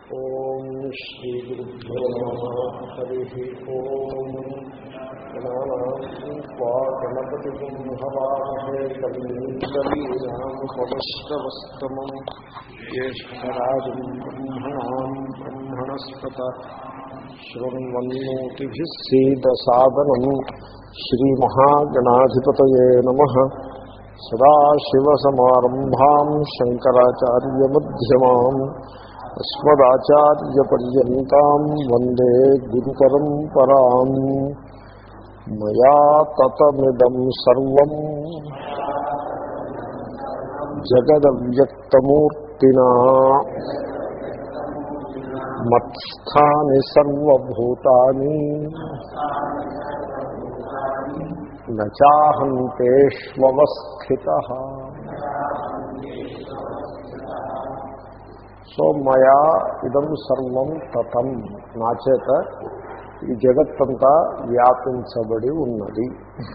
ఓం శ్రీ గురుభ్యో నమ హరి ఓం గణపతి హవామహే కవీనామస్తమం జ్యేష్టరాజం బ్రహ్మణా బ్రహ్మణస్పత శృణ్వన్నోతిభిः సీదసాదనం శ్రీమహాగణాధిపతయే నమः సదాశివసమారంభాం శంకరాచార్యమధ్యమాం అస్మదాచార్యపర్యంతం వందే గురుపరంపరాం మయా తతమిదం సర్వం జగదవ్యక్తమూర్తినా మత్స్థాని సర్వభూతాని నచాహంతేష్వస్థిత సో మయా ఇదం సర్వం తతం నా చేత ఈ జగత్తంతా వ్యాపించబడి ఉన్నది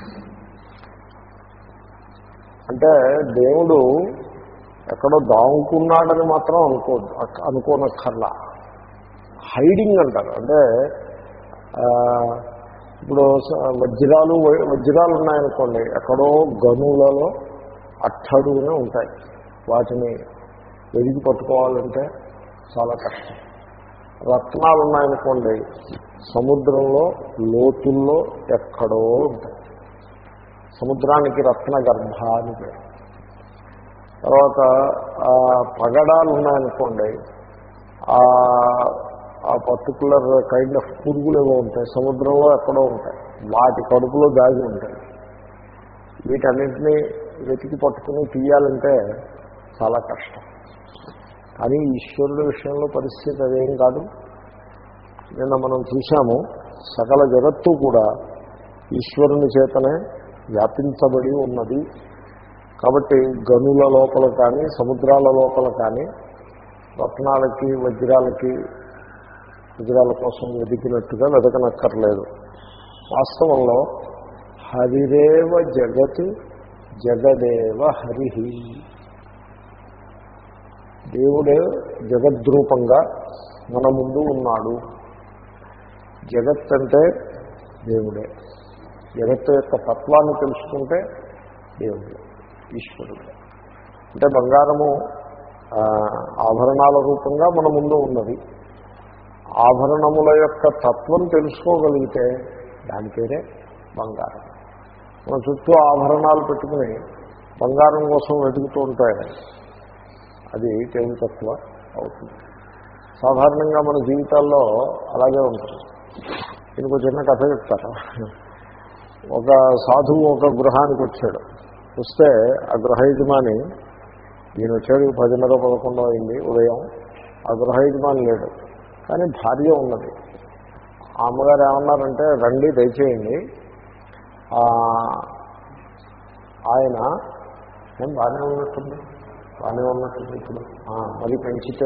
అంటే దేవుడు ఎక్కడో దాముకున్నాడని మాత్రం అనుకో అనుకోనక్కర్లా హైడింగ్ అంటారు అంటే ఇప్పుడు వజ్రాలు వజ్రాలు ఉన్నాయనుకోండి ఎక్కడో గనులలో అట్టడుగునే ఉంటాయి వాటిని వెలిగి పట్టుకోవాలంటే చాలా కష్టం రత్నాలు ఉన్నాయనుకోండి సముద్రంలో లోతుల్లో ఎక్కడో ఉంటాయి సముద్రానికి రత్న గర్భ అని పేరు తర్వాత పగడాలు ఉన్నాయనుకోండి ఆ పర్టికులర్ కైండ్ ఆఫ్ పురుగులు ఏవో ఉంటాయి సముద్రంలో ఎక్కడో ఉంటాయి వాటి కడుపులో దాగి ఉంటాయి వీటన్నింటినీ వెతికి పట్టుకుని తీయాలంటే చాలా కష్టం కానీ ఈశ్వరుడి విషయంలో పరిస్థితి అదేం కాదు నిన్న మనం చూశాము సకల జగత్తు కూడా ఈశ్వరుని చేతనే వ్యాపించబడి ఉన్నది కాబట్టి గనుల లోపల కానీ సముద్రాల లోపల కానీ రత్నాలకి వజ్రాలకి వజ్రాల కోసం వెతికినట్టుగా వెతకనక్కర్లేదు వాస్తవంలో హరిరేవ జగత్ జగదేవ హరి దేవుడే జగద్రూపంగా మన ముందు ఉన్నాడు జగత్ అంటే దేవుడే జగత్తు యొక్క తత్వాన్ని తెలుసుకుంటే దేవుడే ఈశ్వరుడు అంటే బంగారము ఆభరణాల రూపంగా మన ముందు ఉన్నది ఆభరణముల యొక్క తత్వం తెలుసుకోగలిగితే దాని పేరే బంగారం మన చుట్టూ ఆభరణాలు పెట్టుకుని బంగారం కోసం వెతుకుతూ ఉంటాయి అది తేలితత్వ అవుతుంది సాధారణంగా మన జీవితాల్లో అలాగే ఉంటుంది దీనికి ఒక చిన్న కథ చెప్తారు ఒక సాధువు ఒక గృహానికి వచ్చాడు వస్తే ఆ గృహ యజమాని ఈయన వచ్చాడు పదిన్నర పదకొండో అయింది ఉదయం ఆ గృహ యజమాని లేడు కానీ భార్య ఉన్నది ఆ అమ్మగారు ఏమన్నారంటే రండి దయచేయండి ఆయన ఏం బాగానే ఉన్నట్టుంది బాగానే ఉన్నట్టుంది ఇప్పుడు మరి పెంచితే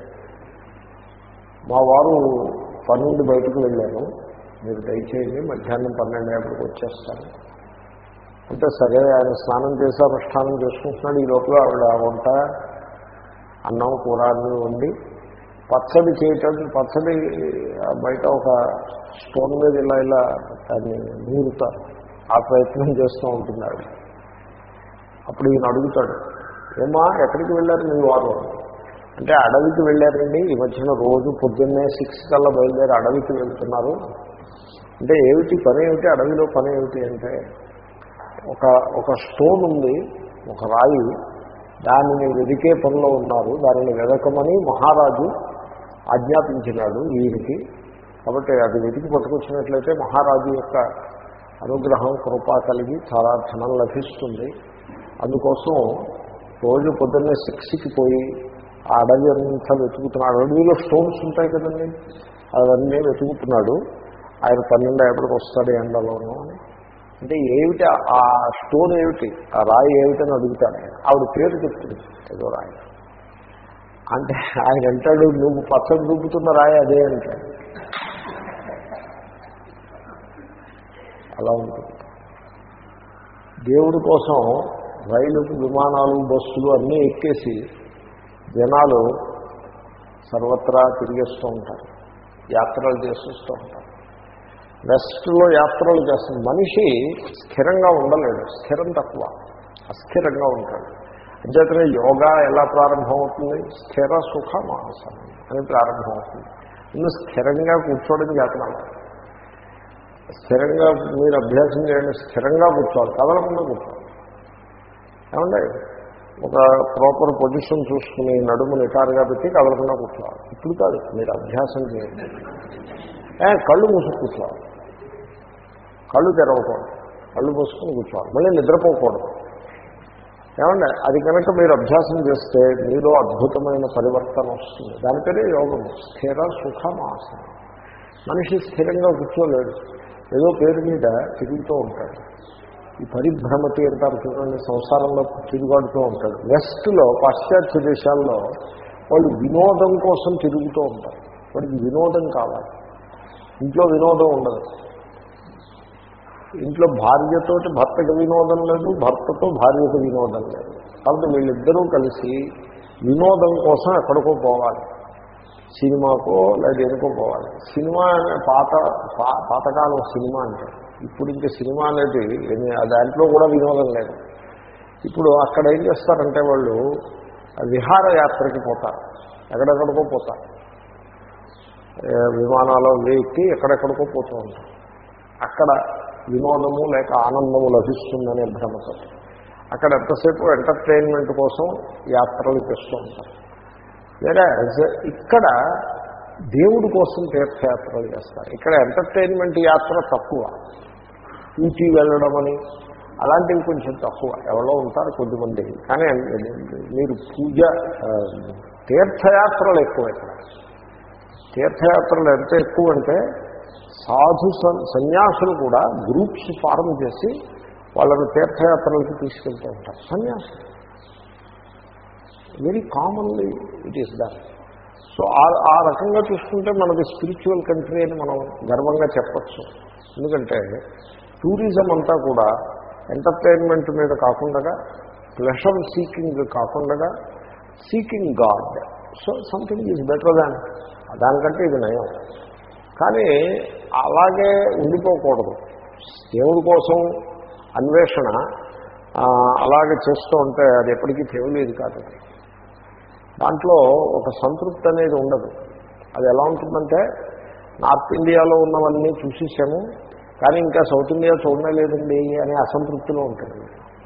మా వారు పన్నెండు బయటకు వెళ్ళాను మీరు దయచేయండి మధ్యాహ్నం పన్నెండు అప్పటికి వచ్చేస్తాను అంటే సరే ఆయన స్నానం చేసి అనుష్ఠానం చేసుకుంటున్నాడు ఈ లోపల ఆవిడ వంట అన్నం కూర అన్నీ వండి పచ్చడి చేయటం పచ్చడి బయట ఒక స్టోన్ మీద ఇలా ఇలా దాన్ని నూరుతారు ఆ ప్రయత్నం చేస్తూ ఉంటున్నాడు అప్పుడు ఈయన అడుగుతాడు ఏమా ఎక్కడికి వెళ్ళారు మీ వారు అంటే అడవికి వెళ్ళారండి ఈ మధ్యన రోజు పొద్దున్నే సిక్స్ కల్లా బయలుదేరి అడవికి వెళ్తున్నారు అంటే ఏమిటి పని ఏమిటి అడవిలో పని ఏమిటి అంటే ఒక ఒక స్టోన్ ఉంది ఒక రాయి దానిని వెదికే పనిలో ఉన్నారు దానిని వెదకమని మహారాజు ఆజ్ఞాపించినాడు వీరికి కాబట్టి అది వెతికి పట్టుకొచ్చినట్లయితే మహారాజు యొక్క అనుగ్రహం కృప కలిగి చాలా ధనం లభిస్తుంది అందుకోసం రోజు పొద్దున్నే సిక్స్కి పోయి ఆ అడవి అంతా వెతుకుతున్నాడు అడవిలో స్టోన్స్ ఉంటాయి కదండి అవన్నీ వెతుకుతున్నాడు ఆయన పన్నెండు ఎప్పటికి వస్తాడు ఎండలోనూ అని అంటే ఏమిటి ఆ స్టోన్ ఏమిటి ఆ రాయి ఏమిటని అడుగుతాడు ఆయన ఆవిడ పేరు చెప్తుంది ఏదో రాయి అంటే ఆయన అంటాడు నువ్వు పచ్చడి చూపుతున్న రాయి అదే అంటాడు అలా ఉంటుంది దేవుడి కోసం రైలు విమానాలు బస్సులు అన్నీ ఎక్కేసి జనాలు సర్వత్రా తిరిగేస్తూ ఉంటారు యాత్రలు చేసేస్తూ ఉంటారు వెస్ట్లో యాత్రలు చేస్తున్న మనిషి స్థిరంగా ఉండలేడు స్థిరం తక్కువ అస్థిరంగా ఉంటాడు అంచేతనే యోగా ఎలా ప్రారంభమవుతుంది స్థిర సుఖ మాసనం అని ప్రారంభమవుతుంది ముందు స్థిరంగా కూర్చోవడం చేతనాలు స్థిరంగా మీరు అభ్యాసం చేయండి స్థిరంగా కూర్చోవాలి కదలకుండా కూర్చోవాలి ఏమండి ఒక ప్రాపర్ పొజిషన్ చూసుకుని నడుము నిటారుగా పెట్టి కదలకుండా కూర్చోవాలి ఇప్పుడు కాదు మీరు అభ్యాసం చేయండి ఏ, కళ్ళు మూసుకు కూర్చోవాలి కళ్ళు తెరవకూడదు కళ్ళు మూసుకుని కూర్చోవాలి మళ్ళీ నిద్రపోకూడదు ఏమండి అది కనుక మీరు అభ్యాసం చేస్తే మీలో అద్భుతమైన పరివర్తన వస్తుంది దాని పేరే యోగం స్థిర సుఖమాసనం మనిషి స్థిరంగా కూర్చోలేడు ఏదో పేరు మీద తిరుగుతూ ఉంటాడు ఈ పరిభ్రమతి అంటారు చూడండి సంసారంలో తిరుగుబాటుతూ ఉంటాడు వెస్ట్లో పాశ్చాత్య దేశాల్లో వాళ్ళు వినోదం కోసం తిరుగుతూ ఉంటారు వాడికి వినోదం కావాలి ఇంట్లో వినోదం ఉండదు ఇంట్లో భార్యతోటి భర్తకు వినోదం లేదు భర్తతో భార్యకు వినోదం లేదు కాబట్టి వీళ్ళిద్దరూ కలిసి వినోదం కోసం ఎక్కడికో పోవాలి సినిమాకో లేదా దేనికో పోవాలి సినిమా అనే పాత పా- పాతకాలం సినిమా అంటే ఇప్పుడు ఇంకా సినిమా అనేది ఏమీ- ఆ దాంట్లో కూడా వినోదం లేదు ఇప్పుడు అక్కడ ఏం చేస్తారంటే వాళ్ళు విహారయాత్రకి పోతారు ఎక్కడెక్కడికో పోతారు ఏ, విమానాలు ఎక్కి ఎక్కడెక్కడికో పోతూ ఉంటారు అక్కడ వినోదము లేక ఆనందము లభిస్తుందనే భ్రమతో అక్కడ ఎంతసేపు ఎంటర్టైన్మెంట్ కోసం యాత్రలు చేస్తూ ఉంటారు వేరే ఇక్కడ దేవుడి కోసం తీర్థయాత్రలు చేస్తారు ఇక్కడ ఎంటర్టైన్మెంట్ యాత్ర తక్కువ ఊటీ వెళ్ళడం అని అలాంటివి కొంచెం తక్కువ ఎవరో ఉంటారు కొద్దిమంది కానీ మీరు పూజ ఆ, తీర్థయాత్రలు ఎక్కువ ఇక్కడ తీర్థయాత్రలు ఎంత ఎక్కువ అంటే సాధు సన్- సన్యాసులు కూడా గ్రూప్స్ ఫారం చేసి వాళ్ళని తీర్థయాత్రలకి తీసుకెళ్తూ ఉంటారు సన్యాసులు very commonly it is that so ఆ- ఆ రకంగా చూసుకుంటే మనది స్పిరిచువల్ కంట్రీ అని మనం గర్వంగా చెప్పచ్చు ఎందుకంటే టూరిజం అంతా కూడా ఎంటర్టైన్మెంట్ మీద కాకుండా ప్లెషర్ సీకింగ్ కాకుండా seeking god so something is better than దానికంటే ఇది నయం కానీ అలాగే ఉండిపోకూడదు దేవుడి కోసం అన్వేషణ ఆ, అలాగే చేస్తూ ఉంటే అది ఎప్పటికీ తెలియలేదు కాదు దాంట్లో ఒక సంతృప్తి అనేది ఉండదు అది ఎలా ఉంటుందంటే నార్త్ ఇండియాలో ఉన్నవన్నీ చూసేసాము కానీ ఇంకా సౌత్ ఇండియా చూడనే లేదండి అనే అసంతృప్తిలో ఉంటుంది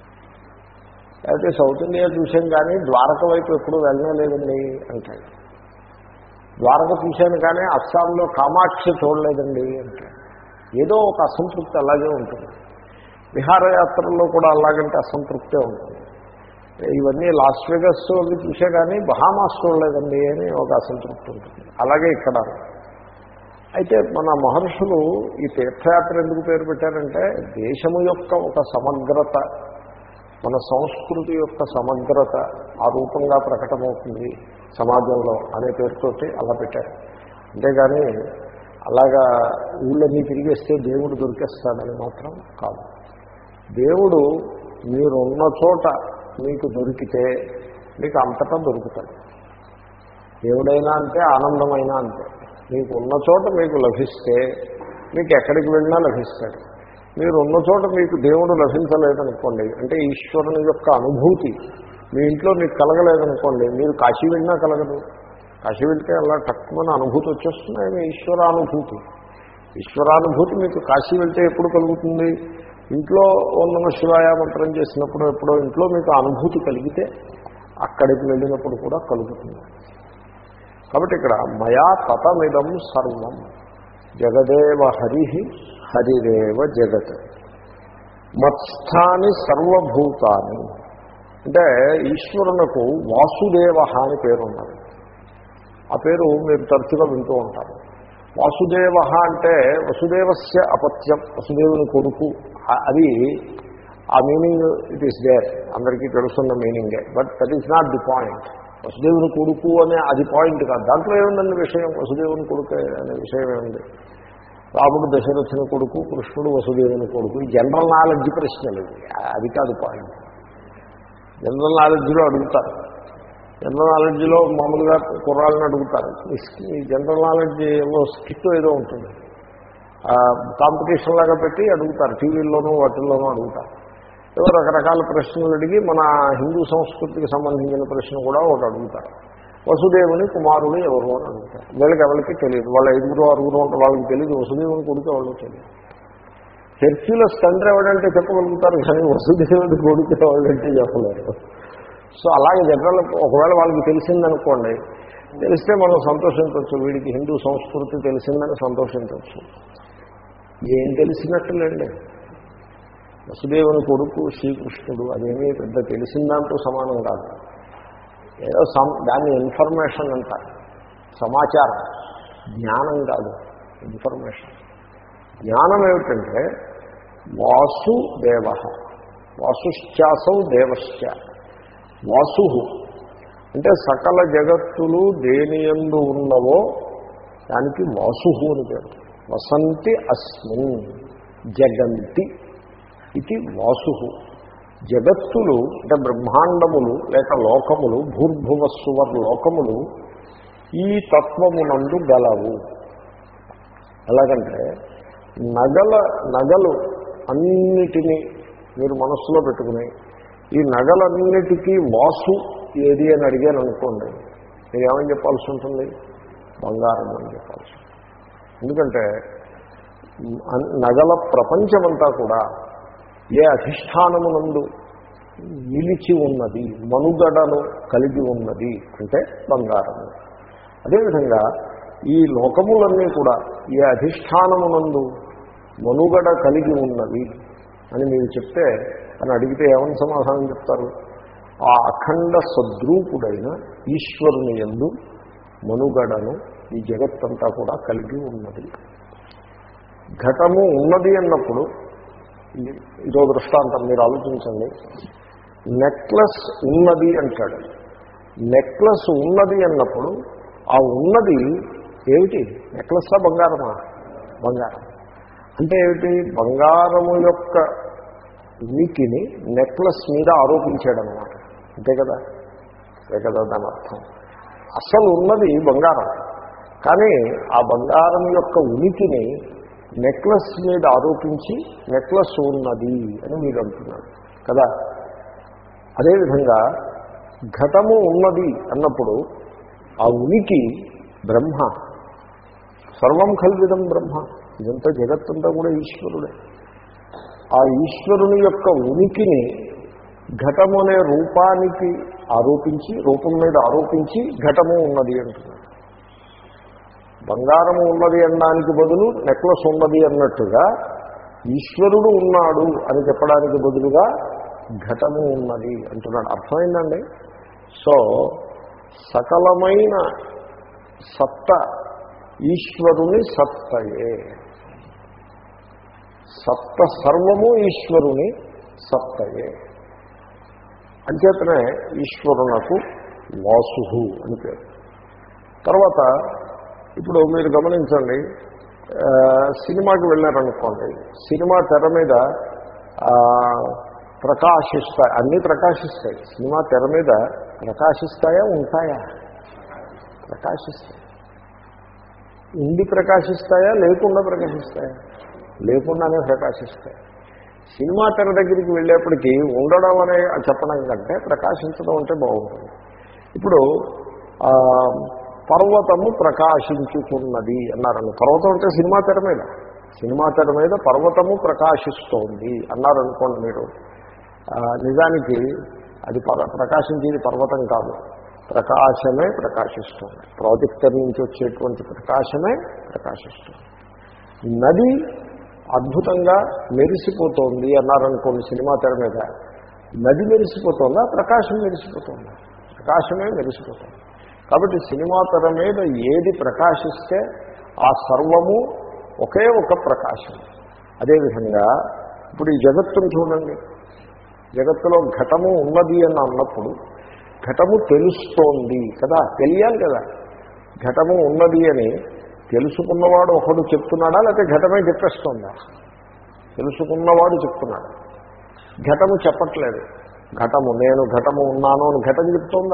అయితే సౌత్ ఇండియా చూసాం కానీ ద్వారక వైపు ఎప్పుడూ వెళ్ళనే లేదండి అంటాడు ద్వారక చూశాను కానీ అస్సాంలో కామాక్షి చూడలేదండి అంటాడు ఏదో ఒక అసంతృప్తి అలాగే ఉంటుంది విహారయాత్రల్లో కూడా అలాగంటే అసంతృప్తే ఉంటుంది ఇవన్నీ లాస్ వెగస్ అవి చూసే కానీ బహామాస్ చూడలేదండి అని ఒక అసంతృప్తి ఉంటుంది అలాగే ఇక్కడ అయితే మన మహర్షులు ఈ తీర్థయాత్ర ఎందుకు పేరు పెట్టారంటే దేశము యొక్క ఒక సమగ్రత మన సంస్కృతి యొక్క సమగ్రత ఆ రూపంగా ప్రకటమవుతుంది సమాజంలో అనే పేరుతోటి అలా పెట్టారు అంతేగాని అలాగా ఊళ్ళన్నీ తిరిగేస్తే దేవుడు దొరికేస్తాడని మాత్రం కాదు దేవుడు మీరున్న చోట మీకు దొరికితే మీకు అంతటా దొరుకుతాడు దేవుడైనా అంతే ఆనందమైనా అంతే మీకు ఉన్న చోట మీకు లభిస్తే మీకు ఎక్కడికి వెళ్ళినా లభిస్తాడు మీరు ఉన్న చోట మీకు దేవుడు లభించలేదనుకోండి అంటే ఈశ్వరుని యొక్క అనుభూతి మీ ఇంట్లో మీకు కలగలేదనుకోండి మీరు కాశీ వెళ్ళినా కలగదు కాశీ వెళ్తే అలా తక్కువ అనుభూతి వచ్చేస్తుంది మీ ఈశ్వరానుభూతి ఈశ్వరానుభూతి మీకు కాశీ వెళ్తే ఎప్పుడు కలుగుతుంది ఇంట్లో ఉన్న శివాయ మంత్రం చేసినప్పుడు ఎప్పుడో ఇంట్లో మీకు అనుభూతి కలిగితే అక్కడికి వెళ్ళినప్పుడు కూడా కలుగుతుంది కాబట్టి ఇక్కడ మయా తతమిదం సర్వం జగదేవ హరి హరిరేవ జగత్ మత్స్థాని సర్వభూతాన్ని అంటే ఈశ్వరునకు వాసుదేవ అని పేరు ఉన్నది ఆ పేరు మీరు తరచుగా వింటూ ఉంటారు వాసుదేవ అంటే వసుదేవస్య అపత్యం వసుదేవుని కొడుకు ఆ- అది ఆ మీనింగ్ ఇట్ ఈస్ దేర్ అందరికీ తెలుసున్న మీనింగే but that is not the point వసుదేవుని కొడుకు అనే అది పాయింట్ కాదు దాంట్లో ఏముందండి విషయం వసుదేవుని కొడుకు అనే విషయం ఏముంది రాముడు దశరథుని కొడుకు కృష్ణుడు వసుదేవుని కొడుకు ఈ జనరల్ నాలెడ్జ్ ప్రశ్నలు ఇవి. అది కాదు పాయింట్ జనరల్ నాలెడ్జ్లో అడుగుతారు జనరల్ నాలెడ్జ్లో మామూలుగా కుర్రాళ్ళని అడుగుతారు ఈ స్కి- ఈ జనరల్ నాలెడ్జ్ ఏవో స్కిట్ ఏదో ఉంటుంది ఆ, కాంపిటీషన్ లాగా పెట్టి అడుగుతారు టీవీల్లోనూ వాటిల్లోనూ అడుగుతారు ఏవో రకరకాల ప్రశ్నలు అడిగి మన హిందూ సంస్కృతికి సంబంధించిన ప్రశ్న కూడా ఒకటి అడుగుతారు వసుదేవుని కుమారుడు ఎవరు అని అడుగుతారు వీళ్ళకి ఎవరికి తెలియదు వాళ్ళ ఐదుగురు ఆరుగురు ఉంటారు వాళ్ళకి తెలియదు వసుదేవుని కొడుకు ఎవరికి తెలియదు హెర్క్యులస్ తండ్రి ఎవడంటే చెప్పగలుగుతారు కానీ వసుదేవుడి కొడుకు ఎవడంటే చెప్పలేరు సో అలాగే జనరల్ ఒకవేళ వాళ్ళకి తెలిసిందనుకోండి తెలిస్తే మనం సంతోషించవచ్చు వీడికి హిందూ సంస్కృతి తెలిసిందని సంతోషించవచ్చు ఏం తెలిసినట్టులేండి వసుదేవుని కొడుకు శ్రీకృష్ణుడు అదేమీ పెద్ద తెలిసిన దాంతో సమానం కాదు ఏదో సం దాన్ని ఇన్ఫర్మేషన్ అంటారు సమాచారం జ్ఞానం కాదు ఇన్ఫర్మేషన్ జ్ఞానం ఏమిటంటే వాసుదేవ వాసుశ్చాసౌ దేవశ్చ వాసు అంటే సకల జగత్తులు దేనియందు ఉన్నవో దానికి వాసు అని పేరు వసంతి అస్మిన్ జగంతి ఇది వాసు జగత్తులు అంటే బ్రహ్మాండములు లేక లోకములు భూర్భువస్సువర్ లోకములు ఈ తత్వమునందు గలవు ఎలాగంటే నగల నగలు అన్నిటినీ మీరు మనస్సులో పెట్టుకుని ఈ నగలన్నిటికీ వాసు ఏది అని అడిగాను అనుకోండి మీరు ఏమని చెప్పాల్సి ఉంటుంది బంగారం అని చెప్పాల్సి ఉంటుంది ఎందుకంటే అన్- నగల ప్రపంచమంతా కూడా ఏ అధిష్టానమునందు నిలిచి ఉన్నది మనుగడను కలిగి ఉన్నది అంటే బంగారము అదేవిధంగా ఈ లోకములన్నీ కూడా ఏ అధిష్టానమునందు మనుగడ కలిగి ఉన్నవి అని మీరు చెప్తే అని అడిగితే ఏమని సమాధానం చెప్తారు ఆ అఖండ సద్రూపుడైన ఈశ్వరుని ఎందు మనుగడను ఈ జగత్తంతా కూడా కలిగి ఉన్నది ఘటము ఉన్నది అన్నప్పుడు ఇది- ఇదో దృష్టాంతం మీరు ఆలోచించండి నెక్లెస్ ఉన్నది అంటాడు నెక్లెస్ ఉన్నది అన్నప్పుడు ఆ ఉన్నది ఏమిటి నెక్లెస్లా బంగారమా బంగారం అంటే ఏమిటి బంగారము యొక్క ఉనికిని నెక్లెస్ మీద ఆరోపించాడనమాట అంతే కదా అంతే కదా దాని అర్థం అసలు ఉన్నది బంగారం కానీ ఆ బంగారం యొక్క ఉనికిని నెక్లెస్ మీద ఆరోపించి నెక్లెస్ ఉన్నది అని మీరు అంటున్నారు కదా అదేవిధంగా ఘటము ఉన్నది అన్నప్పుడు ఆ ఉనికి బ్రహ్మ సర్వం కల్విదం బ్రహ్మ ఇదంతా జగత్తంతా కూడా ఈశ్వరుడే ఆ ఈశ్వరుని యొక్క ఉనికిని ఘటము అనే రూపానికి ఆరోపించి రూపం మీద ఆరోపించి ఘటము ఉన్నది అంటున్నాడు బంగారము ఉన్నది అనడానికి బదులు నెక్లెస్ ఉన్నది అన్నట్టుగా ఈశ్వరుడు ఉన్నాడు అని చెప్పడానికి బదులుగా ఘటము ఉన్నది అంటున్నాడు అర్థమైందండి సో సకలమైన సత్త ఈశ్వరుని సత్తయే సత్త సర్వము ఈశ్వరుని సత్తయే అంచేతనే ఈశ్వరునకు వాసు అని పేరు తర్వాత ఇప్పుడు మీరు గమనించండి ఆ, సినిమాకి వెళ్ళారనుకోండి సినిమా తెర మీద ఆ, ప్రకాశిస్తాయి అన్నీ ప్రకాశిస్తాయి సినిమా తెర మీద ప్రకాశిస్తాయా ఉంటాయా ప్రకాశిస్తాయి ఉండి ప్రకాశిస్తాయా లేకుండా ప్రకాశిస్తాయా లేకుండానే ప్రకాశిస్తాయి సినిమా తెర దగ్గరికి వెళ్ళేప్పటికీ ఉండడం అనే చెప్పడం కంటే ప్రకాశించడం అంటే బాగుంటుంది ఇప్పుడు ఆ, పర్వతము ప్రకాశించుతున్నది అన్నారని పర్వతం అంటే సినిమా తెర మీద సినిమా తెర మీద పర్వతము ప్రకాశిస్తోంది అన్నారనుకోండి మీరు ఆ, నిజానికి అది పర ప్రకాశించేది పర్వతం కాదు ప్రకాశమే ప్రకాశిస్తుంది ప్రాజెక్టర్ నుంచి వచ్చేటువంటి ప్రకాశమే ప్రకాశిస్తుంది నది అద్భుతంగా మెరిసిపోతోంది అన్నారనుకోండి సినిమా తెర మీద నది మెరిసిపోతుందా ప్రకాశం మెరిసిపోతుందా ప్రకాశమే మెరిసిపోతుంది కాబట్టి సినిమా తెర మీద ఏది ప్రకాశిస్తే ఆ సర్వము ఒకే ఒక ప్రకాశం అదేవిధంగా ఇప్పుడు ఈ జగత్తును చూడండి జగత్తులో ఘటము ఉన్నది అని అన్నప్పుడు ఘటము తెలుస్తోంది కదా తెలియాలి కదా ఘటము ఉన్నది అని తెలుసుకున్నవాడు ఒకడు చెప్తున్నాడా లేకపోతే ఘటమే చెప్పేస్తోందా తెలుసుకున్నవాడు చెప్తున్నాడు ఘటము చెప్పట్లేదు ఘటము నేను ఘటము ఉన్నాను అని ఘటం చెప్తోందా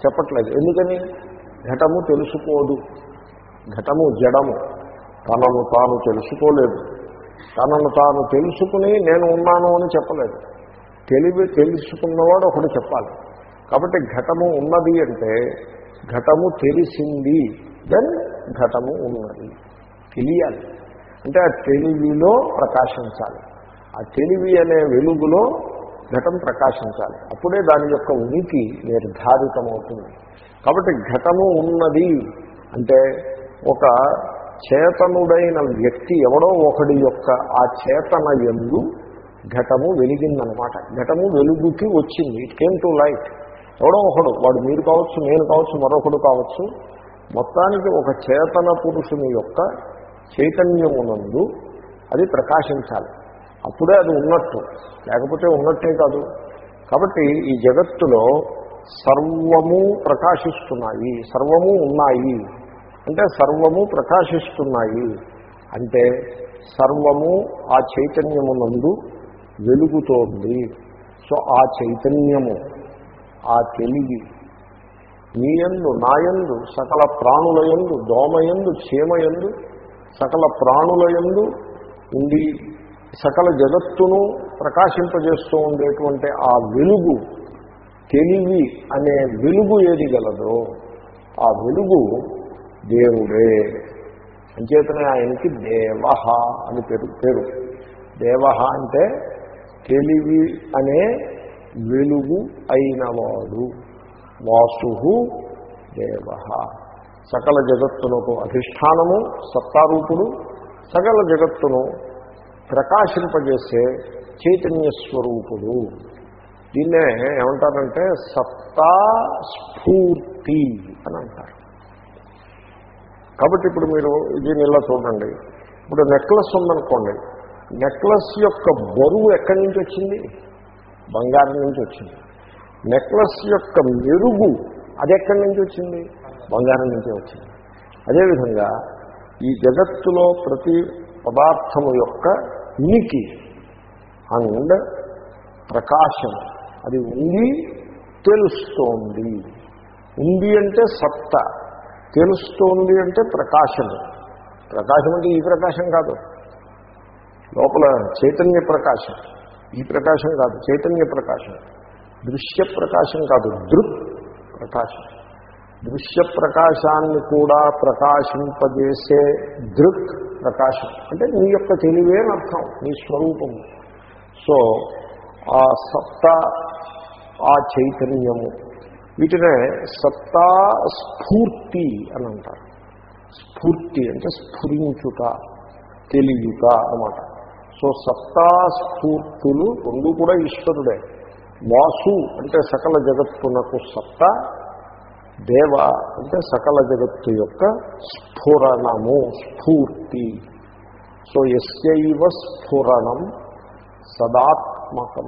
చెప్పట్లేదు ఎందుకని ఘటము తెలుసుకోదు ఘటము జడము తనను తాను తెలుసుకోలేదు తనను తాను తెలుసుకుని నేను ఉన్నాను అని చెప్పలేదు తెలివి తెలుసుకున్నవాడు ఒకడు చెప్పాలి కాబట్టి ఘటము ఉన్నది అంటే ఘటము తెలిసింది దెన్ ఘటము ఉన్నది తెలియాలి అంటే ఆ తెలివిలో ప్రకాశించాలి ఆ తెలివి అనే వెలుగులో ఘటం ప్రకాశించాలి అప్పుడే దాని యొక్క ఉనికి నిర్ధారితమవుతుంది కాబట్టి ఘటము ఉన్నది అంటే ఒక చేతనుడైన వ్యక్తి ఎవడో ఒకడి యొక్క ఆ చేతన ఎందు ఘటము వెలిగిందనమాట ఘటము వెలుగుకి వచ్చింది ఇట్ కేమ్ టు లైట్ ఎవడో ఒకడు వాడు మీరు కావచ్చు నేను కావచ్చు మరొకడు కావచ్చు మొత్తానికి ఒక చేతన పురుషుని యొక్క చైతన్యమునందు అది ప్రకాశించాలి అప్పుడే అది ఉన్నట్టు లేకపోతే ఉన్నట్టే కాదు కాబట్టి ఈ జగత్తులో సర్వము ప్రకాశిస్తున్నాయి సర్వము ఉన్నాయి అంటే సర్వము ప్రకాశిస్తున్నాయి అంటే సర్వము ఆ చైతన్యమునందు వెలుగుతోంది సో ఆ చైతన్యము ఆ తెలివి నీయందు నాయందు సకల ప్రాణులయందు దోమయందు చీమయందు సకల ప్రాణులయందు ఉండి సకల జగత్తును ప్రకాశింపజేస్తూ ఉండేటువంటి ఆ వెలుగు తెలివి అనే వెలుగు ఏది గలదో ఆ వెలుగు దేవుడే అంచేతనే ఆయనకి దేవ అని పేరు పేరు దేవ అంటే తెలివి అనే వెలుగు అయినవాడు వాసు దేవ సకల జగత్తునకు అధిష్టానము సత్తారూపుడు సకల జగత్తును ప్రకాశింపజేసే చైతన్య స్వరూపుడు దీన్నే ఏమంటారంటే సత్తా స్ఫూర్తి అని అంటారు కాబట్టి ఇప్పుడు మీరు దీన్ని ఇలా చూడండి ఇప్పుడు నెక్లెస్ ఉందనుకోండి నెక్లెస్ యొక్క బరువు ఎక్కడి నుంచి వచ్చింది బంగారం నుంచి వచ్చింది నెక్లెస్ యొక్క మెరుగు అది ఎక్కడి నుంచి వచ్చింది బంగారం నుంచే వచ్చింది అదేవిధంగా ఈ జగత్తులో ప్రతి పదార్థము యొక్క ఉనికి అండ్ ప్రకాశం అది ఉంది తెలుస్తోంది ఉంది అంటే సత్త తెలుస్తోంది అంటే ప్రకాశము ప్రకాశం అంటే ఈ ప్రకాశం కాదు లోపల చైతన్య ప్రకాశం ఈ ప్రకాశం కాదు చైతన్య ప్రకాశం దృశ్య ప్రకాశం కాదు దృక్ ప్రకాశం దృశ్య ప్రకాశాన్ని కూడా ప్రకాశింపజేసే దృక్ ప్రకాశం అంటే నీ యొక్క తెలివే అని అర్థం నీ స్వరూపము సో ఆ సత్తా ఆ చైతన్యము వీటినే సత్తా స్ఫూర్తి అని అంటారు స్ఫూర్తి అంటే స్ఫురించుట తెలియుట అన్నమాట సో సత్తా స్ఫూర్తులు రెండు కూడా ఈశ్వరుడే వాసు అంటే సకల జగత్తునకు సత్తా దేవ అంటే సకల జగత్తు యొక్క స్ఫురణము స్ఫూర్తి సో ఎస్యైవ స్ఫురణం సదాత్మకం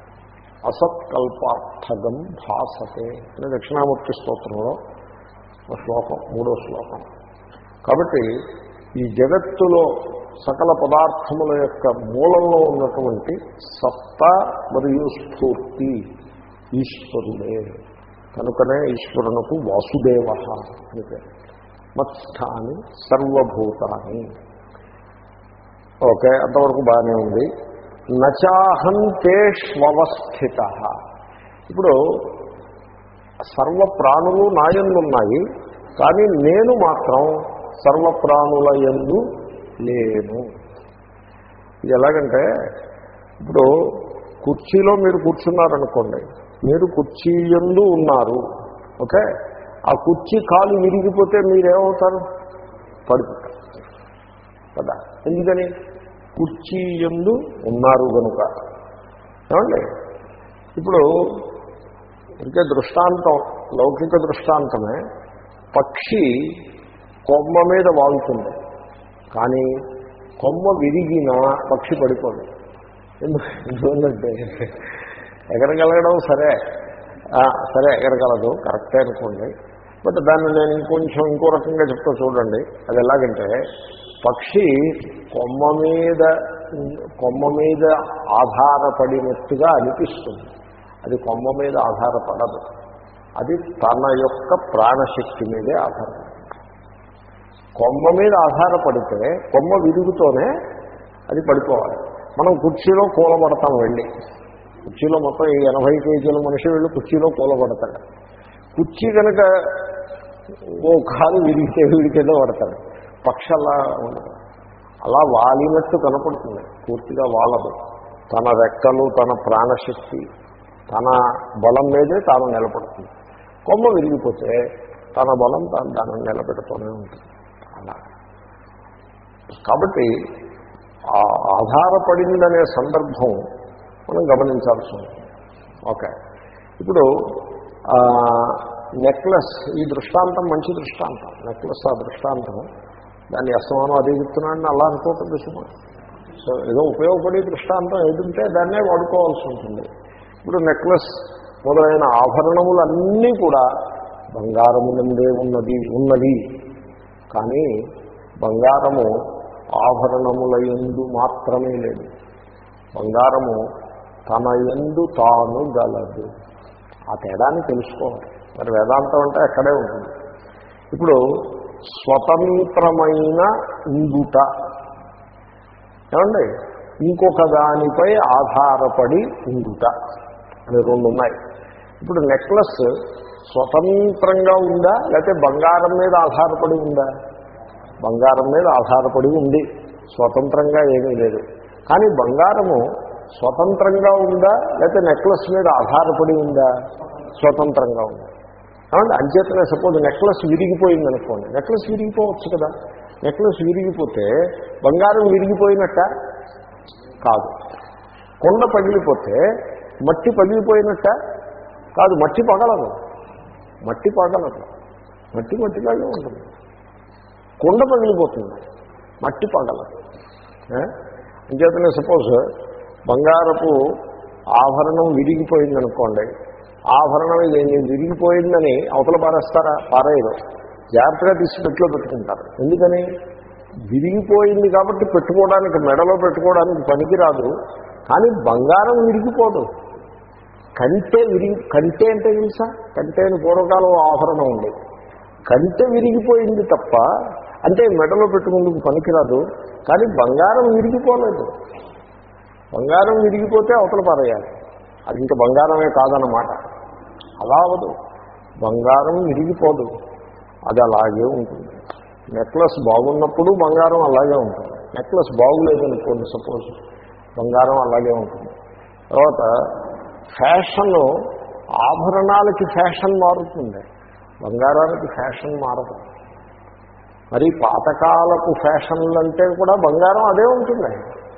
అసత్కల్పార్థగం భాసతే అని దక్షిణామూర్తి స్తోత్రంలో ఒక శ్లోకం మూడో శ్లోకం కాబట్టి ఈ జగత్తులో సకల పదార్థముల యొక్క మూలంలో ఉన్నటువంటి సత్త మరియు స్ఫూర్తి ఈశ్వరుడే కనుకనే ఈశ్వరునకు వాసుదేవ అని పేరు మత్స్థాని సర్వభూతాన్ని ఓకే అంతవరకు బాగానే ఉంది నచాహంతేష్వస్థిత ఇప్పుడు సర్వ ప్రాణులు నాయందున్నాయి కానీ నేను మాత్రం సర్వ ప్రాణుల ఎందు లేను ఇది ఎలాగంటే ఇప్పుడు కుర్చీలో మీరు కూర్చున్నారనుకోండి మీరు కుర్చీ ఎందు ఉన్నారు ఓకే ఆ కుర్చీ కాలు విరిగిపోతే మీరేమవుతారు పడిపోతారు కదా ఎందుకని కుర్చీ ఎందు ఉన్నారు కనుక ఏమండి ఇప్పుడు ఇంకే దృష్టాంతం లౌకిక దృష్టాంతమే పక్షి కొమ్మ మీద వాగుతుంది కానీ కొమ్మ విరిగినా పక్షి పడిపోదు ఎందు- ఎందుకంటే ఎగరగలగడం సరే ఆ, సరే ఎగరగలదు కరెక్టే అనుకోండి బట్ దాన్ని నేను ఇంకొంచెం ఇంకో రకంగా చెప్తా చూడండి అది ఎలాగంటే పక్షి కొమ్మ మీద కొమ్మ మీద ఆధారపడినట్టుగా అనిపిస్తుంది అది కొమ్మ మీద ఆధారపడదు అది తన యొక్క ప్రాణశక్తి మీదే ఆధారపడి కొమ్మ మీద ఆధారపడితే కొమ్మ విరుగుతోనే అది పడిపోవాలి మనం కుర్చీలో కూలబడతాం వెళ్ళి కుర్చీలో మొత్తం ఈ ఎనభై కేజీల మనిషి వెళ్ళి కుర్చీలో కూలబడతాడు కుర్చీ కనుక ఓ కాలు విరిగితే వీడికేదో పడతాడు పక్షలా ఉండదు అలా వాలినట్టు కనపడుతుంది పూర్తిగా వాలదు తన రెక్కలు తన ప్రాణశక్తి తన బలం మీదే తాను నిలబడుతుంది కొమ్మ విరిగిపోతే తన బలం తాను దాన్ని నిలబెడుతూనే ఉంటుంది అలా కాబట్టి ఆ ఆధారపడిందనే సందర్భం మనం గమనించాల్సి ఉంటుంది ఓకే ఇప్పుడు నెక్లెస్ ఈ దృష్టాంతం మంచి దృష్టాంతం నెక్లెస్ ఆ దృష్టాంతం దాన్ని అసమానం అదే చెప్తున్నాడని అలా అనుకోవటం సుమా సో ఏదో ఉపయోగపడే దృష్టాంతం ఏదుంటే దాన్నే వాడుకోవాల్సి ఉంటుంది ఇప్పుడు నెక్లెస్ మొదలైన ఆభరణములన్నీ కూడా బంగారము నుండే ఉన్నది ఉన్నది కానీ బంగారము ఆభరణముల ఎందు మాత్రమే లేదు బంగారము తన ఎందు తాను గలదు ఆ తేడాన్ని తెలుసుకోవాలి మరి వేదాంతం అంటే అక్కడే ఉంటుంది ఇప్పుడు స్వతంత్రమైన ఉండుట ఏమండి ఇంకొక దానిపై ఆధారపడి ఉండుట అని రెండు ఉన్నాయి ఇప్పుడు నెక్లెస్ స్వతంత్రంగా ఉందా లేకపోతే బంగారం మీద ఆధారపడి ఉందా బంగారం మీద ఆధారపడి ఉంది స్వతంత్రంగా ఏమీ లేదు కానీ బంగారము స్వతంత్రంగా ఉందా లేకపోతే నెక్లెస్ మీద ఆధారపడి ఉందా స్వతంత్రంగా ఉందా ఏమంటే అంచేతనే సపోజ్ నెక్లెస్ విరిగిపోయింది అనుకోండి నెక్లెస్ విరిగిపోవచ్చు కదా నెక్లెస్ విరిగిపోతే బంగారం విరిగిపోయినట్ట కాదు కొండ పగిలిపోతే మట్టి పగిలిపోయినట్ట కాదు మట్టి పగలదు మట్టి పగలదు మట్టి మట్టిలాగే ఉంటుంది కొండ పగిలిపోతుంది మట్టి పగలదు అంచేతనే సపోజ్ బంగారపు ఆభరణం విరిగిపోయిందనుకోండి ఆభరణం ఇది విరిగిపోయిందని అవతల పారేస్తారా పారేయరు జాగ్రత్తగా తీసి పెట్టిలో పెట్టుకుంటారు ఎందుకని విరిగిపోయింది కాబట్టి పెట్టుకోవడానికి మెడలో పెట్టుకోవడానికి పనికిరాదు కానీ బంగారం విరిగిపోదు కంటే విరిగి కంటే అంటే తెలుసా కంటే అని పూర్వకాలం ఆభరణం ఉంది కంటే విరిగిపోయింది తప్ప అంటే మెడలో పెట్టుకుందుకు పనికిరాదు కానీ బంగారం విరిగిపోలేదు బంగారం విరిగిపోతే అవతల పారేయాలి అది ఇంకా బంగారమే కాదన్నమాట అలా అవదు బంగారం విరిగిపోదు అది అలాగే ఉంటుంది నెక్లెస్ బాగున్నప్పుడు బంగారం అలాగే ఉంటుంది నెక్లెస్ బాగులేదనుకోండి సపోజ్ బంగారం అలాగే ఉంటుంది తర్వాత ఫ్యాషన్ ఆభరణాలకి ఫ్యాషన్ మారుతుంది బంగారానికి ఫ్యాషన్ మారదు మరి పాతకాలపు ఫ్యాషన్లు అంటే కూడా బంగారం అదే ఉంటుంది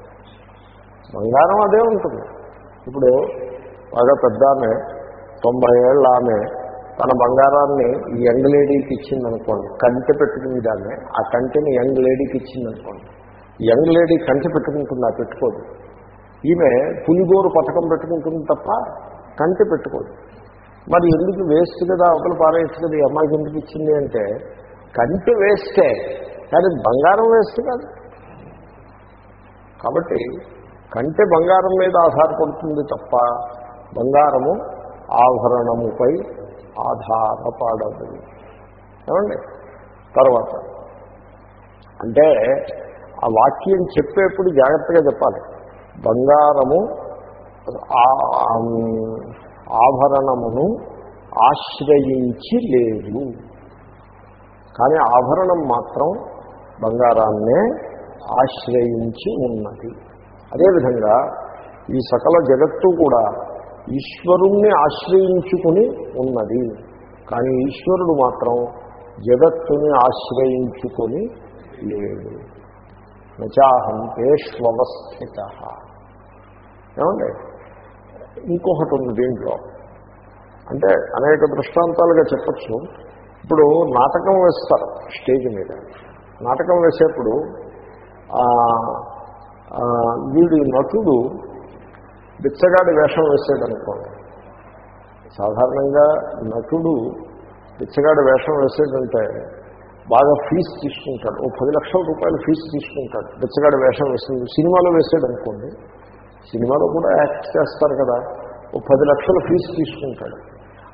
బంగారం అదే ఉంటుంది ఇప్పుడు బాగా పెద్ద ఆమె తొంభై ఏళ్ళ ఆమె తన బంగారాన్ని ఈ యంగ్ లేడీకి ఇచ్చిందనుకోండి కంటె పెట్టుకుంది దాన్ని ఆ కంటెని యంగ్ లేడీకి ఇచ్చిందనుకోండి యంగ్ లేడీ కంటె పెట్టుకుంటుందా పెట్టుకోదు ఈమె పులిగోరు పథకం పెట్టుకుంటుంది తప్ప కంటె పెట్టుకోదు మరి ఎందుకు వేస్ట్ కదా అవతల పారేయచ్చు కదా ఈ అమ్మాయికి ఎందుకు ఇచ్చింది అంటే కంటె వేస్టే కానీ బంగారం వేస్ట్ కాదు కాబట్టి కంటె బంగారం మీద ఆధారపడుతుంది తప్ప బంగారము ఆభరణముపై ఆధారపడదు ఏమండి తర్వాత అంటే ఆ వాక్యం చెప్పేప్పుడు జాగ్రత్తగా చెప్పాలి బంగారము ఆభరణమును ఆశ్రయించి లేదు కానీ ఆభరణం మాత్రం బంగారాన్నే ఆశ్రయించి ఉన్నది అదేవిధంగా ఈ సకల జగత్తు కూడా ఈశ్వరుణ్ణి ఆశ్రయించుకుని ఉన్నది కానీ ఈశ్వరుడు మాత్రం జగత్తుని ఆశ్రయించుకొని లేడు నచాహం పేష్వస్థిత ఏమండి ఇంకొకటి ఉంది దీంట్లో అంటే అనేక దృష్టాంతాలుగా చెప్పచ్చు ఇప్పుడు నాటకం వేస్తారు స్టేజ్ మీద నాటకం వేసేప్పుడు వీడి నటుడు బిచ్చగాడి వేషం వేసేదనుకోండి సాధారణంగా నటుడు బిచ్చగాడి వేషం వేసేదంటే బాగా ఫీజు తీసుకుంటాడు ఓ పది లక్షల రూపాయలు ఫీజు తీసుకుంటాడు బిచ్చగాడి వేషం వేసింది సినిమాలో వేసాడనుకోండి సినిమాలో కూడా యాక్ట్ చేస్తారు కదా ఓ పది లక్షల ఫీజు తీసుకుంటాడు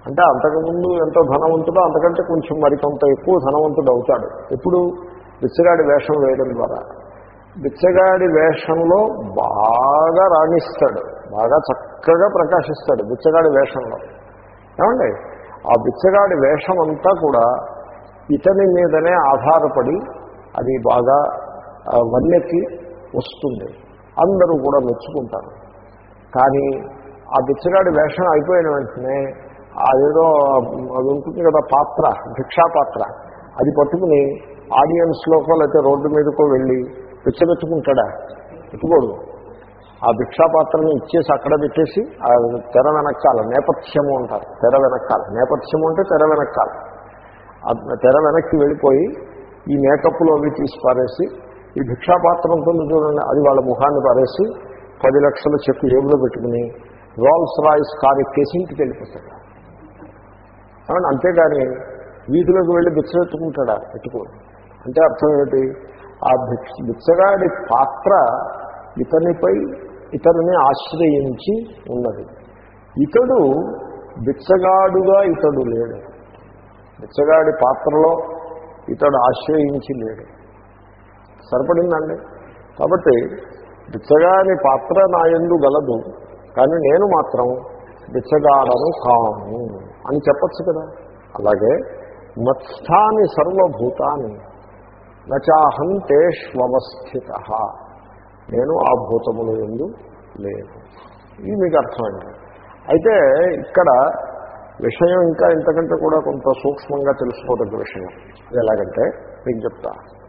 అంటే అంతకుముందు ఎంత ధనవంతుడో అంతకంటే కొంచెం మరికొంత ఎక్కువ ధనవంతుడు అవుతాడు ఎప్పుడు బిచ్చగాడి వేషం వేయడం ద్వారా బిచ్చగాడి వేషంలో బాగా రాణిస్తాడు బాగా చక్కగా ప్రకాశిస్తాడు బిచ్చగాడి వేషంలో ఏమండి ఆ బిచ్చగాడి వేషం అంతా కూడా ఇతని మీదనే ఆధారపడి అది బాగా ఆ, వన్నెక్కి వస్తుంది అందరూ కూడా మెచ్చుకుంటారు కానీ ఆ బిచ్చగాడి వేషం అయిపోయిన వెంటనే అదేదో అది ఉంటుంది కదా పాత్ర భిక్షా పాత్ర అది పట్టుకుని ఆడియన్స్లోకో లేకపోతే రోడ్డు మీదకో వెళ్ళి పిచ్చబెట్టుకుంటాడా పెట్టుకోడు ఆ భిక్షా పాత్రని ఇచ్చేసి అక్కడ పెట్టేసి ఆ తెర వెనకాల నేపథ్యము అంటారు తెర వెనకాల నేపథ్యము అంటే తెర వెనకాల ఆ తెర వెనక్కి వెళ్ళిపోయి ఈ మేకప్లో అవి తీసి పారేసి ఈ భిక్షా పాత్ర ఉంటుంది చూడండి అది వాళ్ళ ముఖాన్ని పారేసి పది లక్షల చెక్కు జేబులో పెట్టుకుని రోల్స్ రాయిస్ కార్ ఎక్కేసి ఇంటికి వెళ్ళిపోతాడు అవును అంతేగాని వీధిలోకి వెళ్ళి బిచ్చబెట్టుకుంటాడా పెట్టుకోడు అంటే అర్థం ఏంటి ఆ భిక్ష బిచ్చగాడి పాత్ర ఇతనిపై ఇతనిని ఆశ్రయించి ఉన్నది ఇతడు బిచ్చగాడుగా ఇతడు లేడు బిచ్చగాడి పాత్రలో ఇతడు ఆశ్రయించి లేడు సరిపడిందండి కాబట్టి బిచ్చగాని పాత్ర నా ఎందు గలదు కానీ నేను మాత్రం బిచ్చగాడను కాను అని చెప్పచ్చు కదా అలాగే మత్స్థాని సర్వభూతాన్ని నచాహం తేష్వస్థిత నేను ఆ భూతముల ఎందు లేదు ఇది మీకు అర్థమైంది అయితే ఇక్కడ విషయం ఇంకా ఇంతకంటే కూడా కొంత సూక్ష్మంగా తెలుసుకోదగ్గ విషయం అది ఎలాగంటే మీకు చెప్తా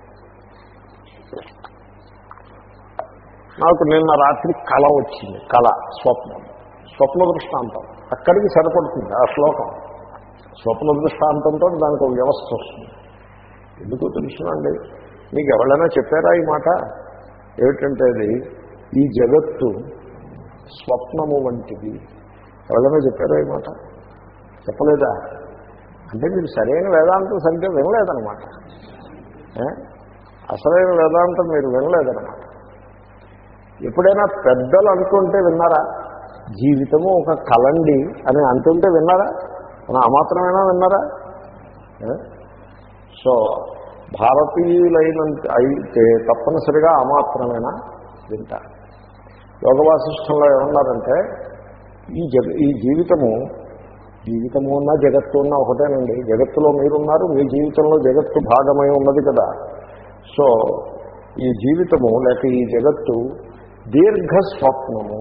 నాకు నిన్న రాత్రి కళ వచ్చింది కళ స్వప్నం స్వప్న దృష్టాంతం అక్కడికి సరిపడుతుంది ఆ శ్లోకం స్వప్న దృష్టాంతంతో దానికి ఒక వ్యవస్థ వస్తుంది ఎందుకు తెలుసునండి మీకు ఎవరైనా చెప్పారా ఈ మాట ఏమిటంటే అది ఈ జగత్తు స్వప్నము వంటిది ఎవరైనా చెప్పారా ఈ మాట చెప్పలేదా అంటే మీరు సరైన వేదాంతం సరిగ్గా వినలేదన్నమాట ఏ? అసలైన వేదాంతం మీరు వినలేదన్నమాట ఎప్పుడైనా పెద్దలు అనుకుంటే విన్నారా జీవితము ఒక కలండి అని అంటుంటే విన్నారా మన అమాత్రమైనా విన్నారా ఏ? సో భారతీయులైనంత అయితే తప్పనిసరిగా అమాత్రమైనా వింటారు యోగ వాసిష్టంలో ఏమన్నారంటే ఈ జగ ఈ జీవితము జీవితము ఉన్నా జగత్తు ఉన్నా ఒకటేనండి జగత్తులో మీరున్నారు మీ జీవితంలో జగత్తు భాగమై ఉన్నది కదా సో ఈ జీవితము లేక ఈ జగత్తు దీర్ఘ స్వప్నము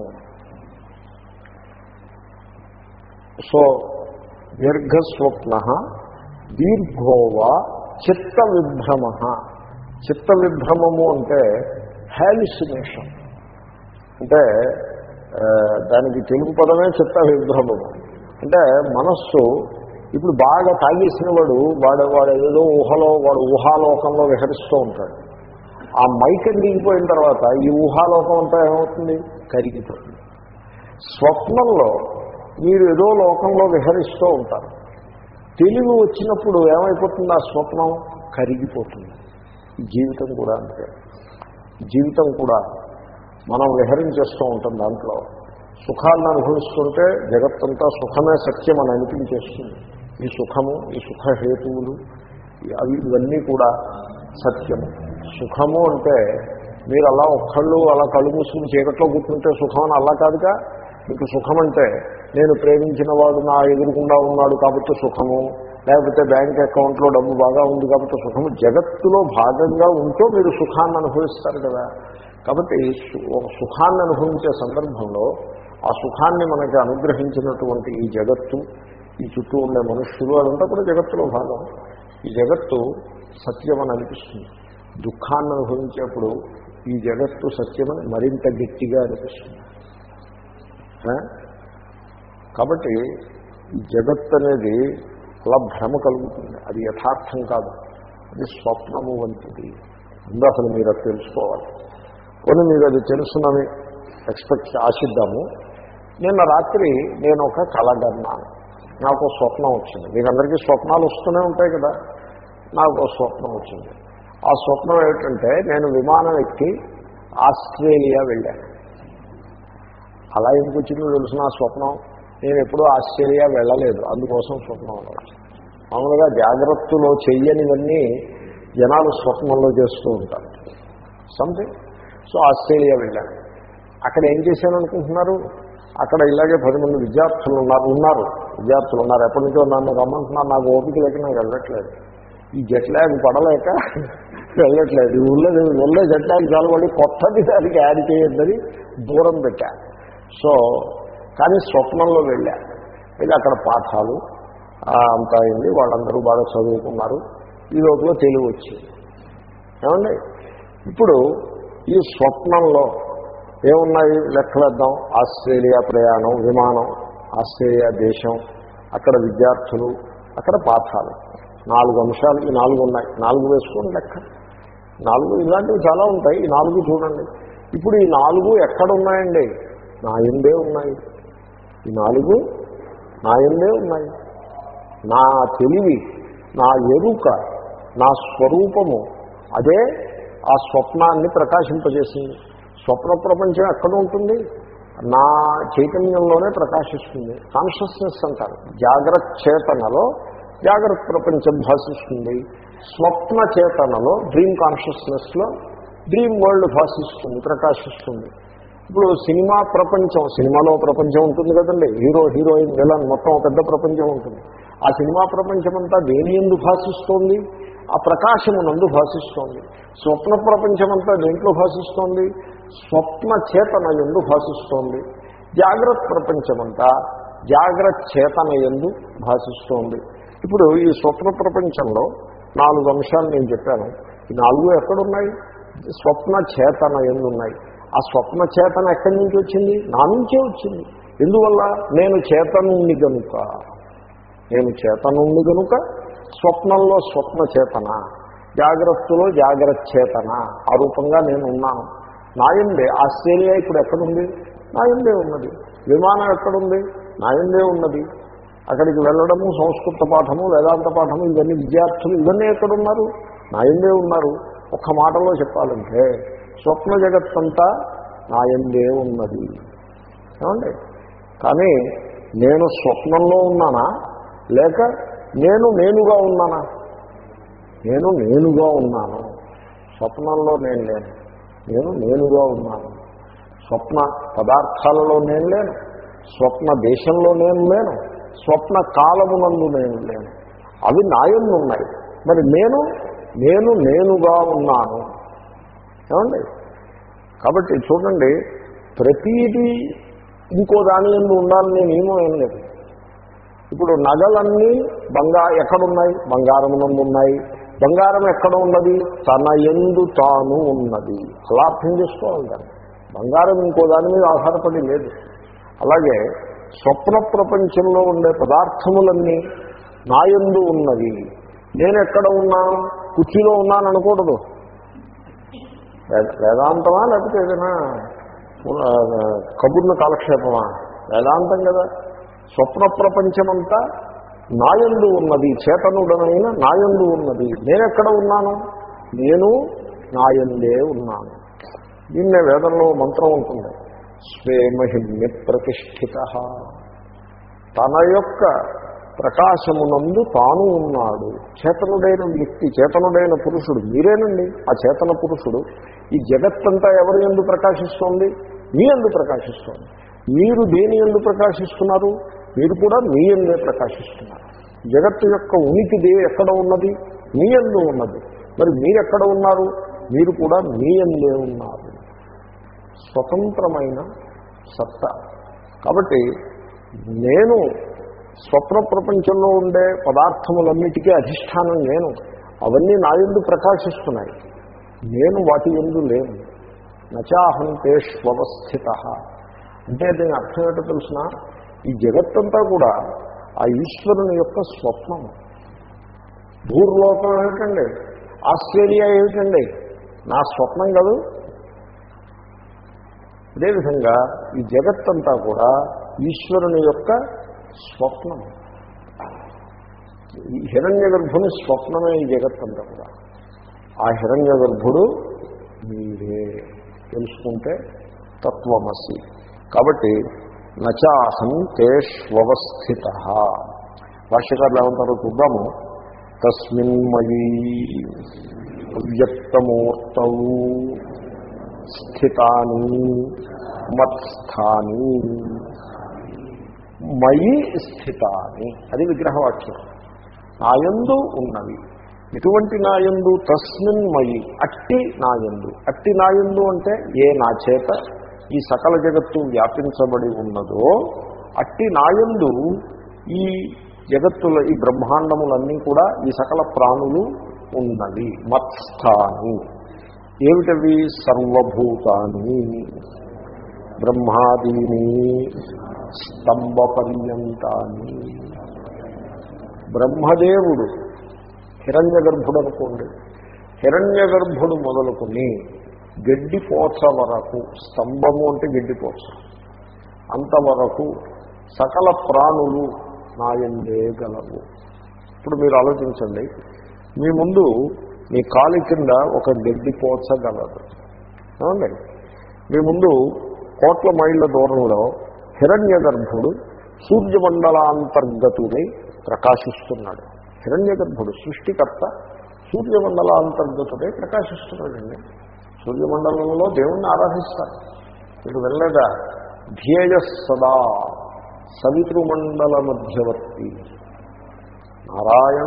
సో దీర్ఘస్వప్న దీర్ఘోవా చిత్త విభ్రమ చిత్త విభ్రమము అంటే హ్యాలిసినేషన్ అంటే ఆ, దానికి తెలుగు పదమే చిత్త విభ్రమము అంటే మనస్సు ఇప్పుడు బాగా తాగేసిన వాడు వాడు వాడు ఏదో ఊహలో వాడు ఊహాలోకంలో విహరిస్తూ ఉంటాడు ఆ మైకం దిగిపోయిన తర్వాత ఈ ఊహాలోకం అంతా ఏమవుతుంది కరిగిపోతుంది స్వప్నంలో మీరు ఏదో లోకంలో విహరిస్తూ ఉంటారు తెలివి వచ్చినప్పుడు ఏమైపోతుంది ఆ స్వప్నం కరిగిపోతుంది ఈ జీవితం కూడా అంతే జీవితం కూడా మనం విహరించేస్తూ ఉంటాం దాంట్లో సుఖాలను అనుభవిస్తుంటే జగత్తంతా సుఖమే సత్యం అని అనిపించేస్తుంది ఈ సుఖము ఈ సుఖహేతువులు ఈ- అవి ఇవన్నీ కూడా సత్యము సుఖము అంటే మీరు అలా ఒక్కళ్ళు అలా కళ్ళు మూసుకుని చీకట్లో కూర్చుంటే సుఖం అని అలా కాదుగా మీకు సుఖం అంటే నేను ప్రేమించిన వాడు నా ఎదురుకుండా ఉన్నాడు కాబట్టి సుఖము లేకపోతే బ్యాంక్ అకౌంట్లో డబ్బు బాగా ఉంది కాబట్టి సుఖము జగత్తులో భాగంగా ఉంటూ మీరు సుఖాన్ని అనుభవిస్తారు కదా కాబట్టి సు- ఒక సుఖాన్ని అనుభవించే సందర్భంలో ఆ సుఖాన్ని మనకి అనుగ్రహించినటువంటి ఈ జగత్తు ఈ చుట్టూ ఉండే మనుష్యులు అదంతా కూడా జగత్తులో భాగం ఈ జగత్తు సత్యమని అనిపిస్తుంది దుఃఖాన్ని అనుభవించేప్పుడు ఈ జగత్తు సత్యమని మరింత గట్టిగా అనిపిస్తుంది ఆ? కాబట్టి ఈ జగత్ అనేది అలా భ్రమ కలుగుతుంది అది యథార్థం కాదు అది స్వప్నము వంటిది ముందు అసలు మీరు అది తెలుసుకోవాలి కొన్ని మీరు అది తెలుసునని ఎక్స్పెక్ట్ ఆశిద్దాము నిన్న రాత్రి నేను ఒక కలగన్నాను నాకు ఒక స్వప్నం వచ్చింది మీరందరికీ స్వప్నాలు వస్తూనే ఉంటాయి కదా నాకు ఒక స్వప్నం వచ్చింది ఆ స్వప్నం ఏమిటంటే నేను విమానం ఎక్కి ఆస్ట్రేలియా వెళ్ళాను అలా ఎందుకు వచ్చిందో తెలిసిన ఆ స్వప్నం నేను ఎప్పుడూ ఆస్ట్రేలియా వెళ్ళలేదు అందుకోసం స్వప్నం రావచ్చు మామూలుగా జాగ్రత్తలో చెయ్యనివన్నీ జనాలు స్వప్నంలో చేస్తూ ఉంటారు సంథింగ్ సో ఆస్ట్రేలియా వెళ్ళాను అక్కడ ఏం చేశాను అనుకుంటున్నారు అక్కడ ఇలాగే పది మంది విద్యార్థులు ఉన్నారు ఉన్నారు విద్యార్థులు ఉన్నారు ఎప్పటి నుంచో నన్ను రమ్మంటున్నారు నాకు ఓపిక లేక నాకు వెళ్ళట్లేదు ఈ జెట్ ల్యాగ్ పడలేక వెళ్ళట్లేదు ఈ ఊళ్ళో వెళ్ళే జెట్ ల్యాగ్ చాలు మళ్ళీ కొత్తది దానికి యాడ్ చేయొద్దని దూరం పెట్టా సో కానీ స్వప్నంలో వెళ్ళా వెళ్ళి అక్కడ పాఠాలు ఆ, అంతా అయింది వాళ్ళందరూ బాగా చదువుకున్నారు ఈ లోపల తెలివి వచ్చింది ఏమండి ఇప్పుడు ఈ స్వప్నంలో ఏమున్నాయి లెక్కలేద్దాం ఆస్ట్రేలియా ప్రయాణం విమానం ఆస్ట్రేలియా దేశం అక్కడ విద్యార్థులు అక్కడ పాఠాలు నాలుగు అంశాలు ఈ నాలుగు ఉన్నాయి నాలుగు వేసుకోండి లెక్క నాలుగు ఇలాంటివి చాలా ఉంటాయి ఈ నాలుగు చూడండి ఇప్పుడు ఈ నాలుగు ఎక్కడ ఉన్నాయండి నా ఎందే ఉన్నాయి ఈ నాలుగు నా ఎందే ఉన్నాయి నా తెలివి నా ఎరుక నా స్వరూపము అదే ఆ స్వప్నాన్ని ప్రకాశింపజేసింది స్వప్న ప్రపంచం ఎక్కడ ఉంటుంది నా చైతన్యంలోనే ప్రకాశిస్తుంది కాన్షియస్నెస్ అంటారు జాగ్రత్త చేతనలో జాగ్రత్త ప్రపంచం భాషిస్తుంది స్వప్న చేతనలో డ్రీమ్ కాన్షియస్నెస్లో డ్రీమ్ వరల్డ్ భాషిస్తుంది ప్రకాశిస్తుంది ఇప్పుడు సినిమా ప్రపంచం సినిమాలో ప్రపంచం ఉంటుంది కదండి హీరో హీరోయిన్ విలన్ మొత్తం ఒక పెద్ద ప్రపంచం ఉంటుంది ఆ సినిమా ప్రపంచం అంతా దేని ఎందు భాషిస్తోంది ఆ ప్రకాశమునందు భాషిస్తోంది స్వప్న ప్రపంచం అంతా దేంట్లో భాషిస్తోంది స్వప్న చేతన ఎందు భాషిస్తోంది జాగ్రత్త ప్రపంచమంతా జాగ్రత్త చేతన ఎందు భాషిస్తోంది ఇప్పుడు ఈ స్వప్న ప్రపంచంలో నాలుగు అంశాలు నేను చెప్పాను ఈ నాలుగు ఎక్కడున్నాయి స్వప్న చేతన ఎందు ఉన్నాయి ఆ స్వప్న చేతన ఎక్కడి నుంచి వచ్చింది నా నుంచే వచ్చింది ఎందువల్ల నేను చేతనుండి కనుక నేను చేతనుండి కనుక స్వప్నంలో స్వప్న చేతన జాగ్రత్తలో జాగ్రత్త చేతన ఆ రూపంగా నేను ఉన్నాను నాయందే ఆస్ట్రేలియా ఇప్పుడు ఎక్కడుంది నాయందే ఉన్నది విమానం ఎక్కడుంది నాయందే ఉన్నది అక్కడికి వెళ్ళడము సంస్కృత పాఠము వేదాంత పాఠము ఇవన్నీ విద్యార్థులు ఇవన్నీ ఎక్కడున్నారు నాయందే ఉన్నారు ఒక్క మాటలో చెప్పాలంటే స్వప్న జగత్తంతా నాయందే ఉన్నది ఏమండి కానీ నేను స్వప్నంలో ఉన్నానా లేక నేను నేనుగా ఉన్నానా నేను నేనుగా ఉన్నాను స్వప్నంలో నేను లేను నేను నేనుగా ఉన్నాను స్వప్న పదార్థాలలో నేను లేను స్వప్న దేశంలో నేను లేను స్వప్న కాలమునందు నేను లేను అవి నాయందు ఉన్నాయి మరి నేను నేను నేనుగా ఉన్నాను ఏమండి కాబట్టి చూడండి ప్రతీది ఇంకో దాని ఎందు ఉండాలని నియమం ఏం లేదు ఇప్పుడు నగలన్నీ బంగా ఎక్కడున్నాయి బంగారమునందు ఉన్నాయి బంగారం ఎక్కడ ఉన్నది తన ఎందు తాను ఉన్నది అలా అర్థం చేసుకోవాలి దాన్ని బంగారం ఇంకో దాని మీద ఆధారపడి లేదు అలాగే స్వప్న ప్రపంచంలో ఉండే పదార్థములన్నీ నా యందు ఉన్నది నేను ఎక్కడ ఉన్నాను కుర్చీలో ఉన్నాను అనకూడదు వేద- వేదాంతమా లేకపోతే ఏదైనా ఆ, కబుర్ల కాలక్షేపమా వేదాంతం కదా స్వప్న ప్రపంచమంతా నాయందు ఉన్నది చేతనుడనైన నాయందు ఉన్నది నేనెక్కడ ఉన్నాను నేను నాయందే ఉన్నాను దీన్నే వేదంలో మంత్రం ఉంటుంది స్వే మహిమ్య ప్రతిష్ఠిత తన యొక్క ప్రకాశమునందు తాను ఉన్నాడు చేతనుడైన వ్యక్తి చేతనుడైన పురుషుడు మీరేనండి ఆ చేతన పురుషుడు ఈ జగత్తంతా ఎవరి ఎందు ప్రకాశిస్తోంది మీ ఎందు ప్రకాశిస్తోంది మీరు దేని ఎందు ప్రకాశిస్తున్నారు మీరు కూడా మీ ఎందే ప్రకాశిస్తున్నారు జగత్తు యొక్క ఉనికి దే ఎక్కడ ఉన్నది మీ ఎందు ఉన్నది మరి మీరు ఎక్కడ ఉన్నారు మీరు కూడా మీ ఎందే ఉన్నారు స్వతంత్రమైన సత్తా కాబట్టి నేను స్వప్న ప్రపంచంలో ఉండే పదార్థములన్నిటికీ అధిష్టానం నేను అవన్నీ నా ఎందు ప్రకాశిస్తున్నాయి నేను వాటి ఎందు లేను నచాహం తేష్వస్థిత అంటే దీని అర్థం ఏంటో తెలిసిన ఈ జగత్తంతా కూడా ఆ ఈశ్వరుని యొక్క స్వప్నం భూర్లోకం ఏమిటండి ఆస్ట్రేలియా ఏమిటండి నా స్వప్నం కాదు అదేవిధంగా ఈ జగత్తంతా కూడా ఈశ్వరుని యొక్క స్వప్నం ఈ హిరణ్య గర్భుని స్వప్నమే ఈ జగత్తంతా కూడా ఆ హిరణ్య గర్భుడు మీరే తెలుసుకుంటే తత్వమసి కాబట్టి నచాహం తేష్వస్థిత భాష్యకారులు ఏమంటారో చూద్దాము తస్మిన్మయీ వ్యక్తమూర్తౌ స్థితాని మత్స్థాని మయి స్థితాని అది విగ్రహవాక్యం నాయందు ఉన్నవి ఎటువంటి నాయందు తస్మిన్ మయి అట్టి నాయందు అట్టి నాయందు అంటే ఏ నా చేత ఈ సకల జగత్తు వ్యాపించబడి ఉన్నదో అట్టి నాయందు ఈ జగత్తుల ఈ బ్రహ్మాండములన్నీ కూడా ఈ సకల ప్రాణులు ఉన్నవి మత్స్థాని ఏమిటవి సర్వభూతాన్ని బ్రహ్మాదీని స్తంభ పర్యంతాన్ని బ్రహ్మదేవుడు హిరణ్య గర్భుడు అనుకోండి హిరణ్య గర్భుడు మొదలుకొని గడ్డిపోచ వరకు స్తంభము అంటే గడ్డిపోచ అంతవరకు సకల ప్రాణులు నాయందే గలవు ఇప్పుడు మీరు ఆలోచించండి మీ ముందు మీ కాలి కింద ఒక గడ్డి పోచ గలదు ఏమండి మీ ముందు కోట్ల మైళ్ళ దూరంలో హిరణ్య గర్భుడు సూర్యమండలాంతర్గతుడై ప్రకాశిస్తున్నాడు హిరణ్య గర్భుడు సృష్టికర్త సూర్యమండలాంతర్గతుడై ప్రకాశిస్తున్నాడండి సూర్యమండలంలో దేవుణ్ణి ఆరాధిస్తారు మీరు వెళ్ళగా ధ్యేయ సదా సవితృమండల మధ్యవర్తి నారాయణ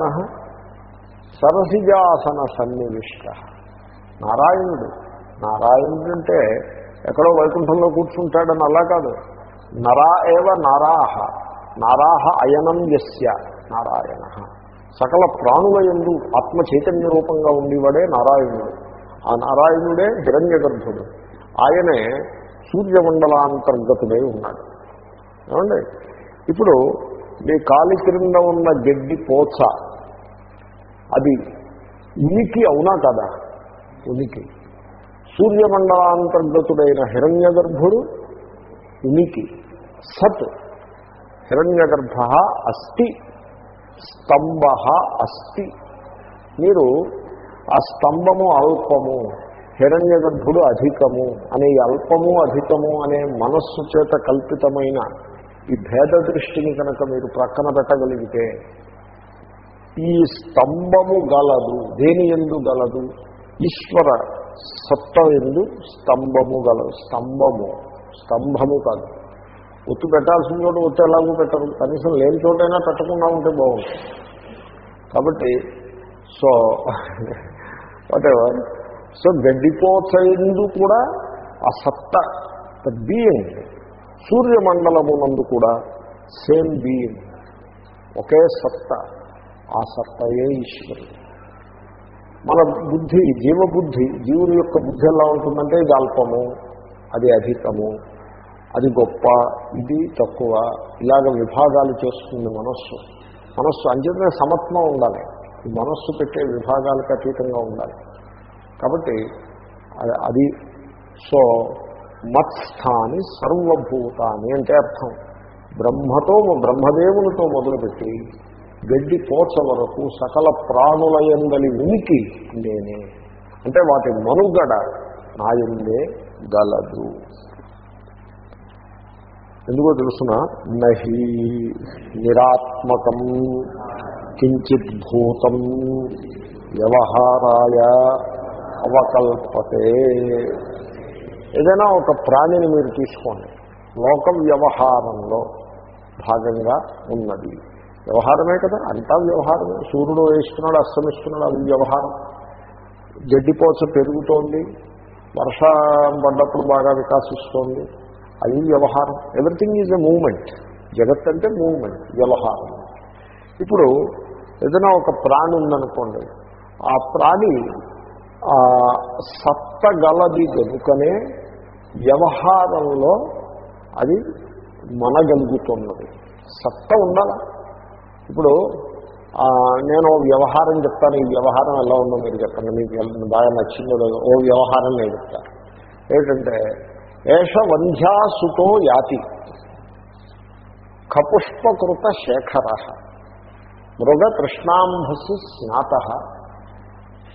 సరసిజాసన సన్నివిష్ట నారాయణుడు నారాయణుడు అంటే ఎక్కడో వైకుంఠంలో కూర్చుంటాడని అలా కాదు నరా ఏవ నారాహ నారాహ అయనం యస్య నారాయణ సకల ప్రాణుల ఎందు ఆత్మ చైతన్య రూపంగా ఉండేవాడే నారాయణుడు ఆ నారాయణుడే హిరణ్య గర్భుడు ఆయనే సూర్యమండలాంతర్గతుడై ఉన్నాడు ఏమండి ఇప్పుడు మీ కాలి క్రింద ఉన్న గడ్డి పోచ అది ఉనికి అవునా కదా ఉనికి సూర్యమండలాంతర్గతుడైన హిరణ్య గర్భుడు ఉనికి సత్ హిరణ్య గర్భ అస్థి స్తంభ అస్థి మీరు ఆ స్తంభము అల్పము హిరణ్య గర్భుడు అధికము అనే ఈ అల్పము అధికము అనే మనస్సు చేత కల్పితమైన ఈ భేద దృష్టిని కనుక మీరు ప్రక్కన పెట్టగలిగితే ఈ స్తంభము గలదు దేని ఎందు గలదు ఈశ్వర సత్త ఎందు స్తంభము గలదు స్తంభము స్తంభము కాదు ఒత్తు పెట్టాల్సిన చోట ఒత్తు ఎలాగో పెట్టరు కనీసం లేని చోటైనా పెట్టకుండా ఉంటే బాగుంటుంది కాబట్టి సో వాటెవర్ సో గడ్డిపోచందు కూడా ఆ సత్త ద బీయింగ్ సూర్యమండలమునందు కూడా సేమ్ బీయింగ్ ఒకే సత్త ఆ సత్తయే ఈశ్వరుడు మన బుద్ధి జీవబుద్ధి జీవుని యొక్క బుద్ధి ఎలా ఉంటుందంటే ఇది అల్పము అది అధికము అది గొప్ప ఇది తక్కువ ఇలాగ విభాగాలు చేస్తుంది మనస్సు మనస్సు అంచేతనే సమత్వం ఉండాలి ఈ మనస్సు పెట్టే విభాగాలకు అతీతంగా ఉండాలి కాబట్టి అది- అది సో మత్స్థాని సర్వభూతాని అంటే అర్థం బ్రహ్మతో బ్రహ్మదేవునితో మొదలుపెట్టి గడ్డి పోచ వరకు సకల ప్రాణుల ఎందలి ఉనికి నేనే అంటే వాటి మనుగడ నాయందే గలదు ఎందుకో తెలుసిన నహి నిరాత్మకం కించిత్ భూతం వ్యవహారాయ అవకల్పతే ఏదైనా ఒక ప్రాణిని మీరు తీసుకోండి లోక వ్యవహారంలో భాగంగా ఉన్నది వ్యవహారమే కదా అంతా వ్యవహారమే సూర్యుడు వేస్తున్నాడు అస్తమిస్తున్నాడు అది వ్యవహారం గడ్డిపోచ పెరుగుతోంది వర్షం పడ్డప్పుడు బాగా వికాసిస్తోంది అది వ్యవహారం ఎవ్రీథింగ్ ఈజ్ ఎ మూమెంట్ జగత్ అంటే మూమెంట్ వ్యవహారం ఇప్పుడు ఏదైనా ఒక ప్రాణి ఉందనుకోండి ఆ ప్రాణి ఆ, సత్త గలది కనుకనే వ్యవహారంలో అది మనగలుగుతున్నది సత్త ఉండాలా ఇప్పుడు ఆ, నేను ఓ వ్యవహారం చెప్తాను ఈ వ్యవహారం ఎలా ఉందో మీరు చెప్పండి మీకు ఎలా- బాగా నచ్చిందో లేదో ఓ వ్యవహారం నేను చెప్తాను ఏంటంటే ఏష వంధ్యాసుతో యాతి కపుష్పకృత శేఖర మృగ కృష్ణాంభసి స్నాత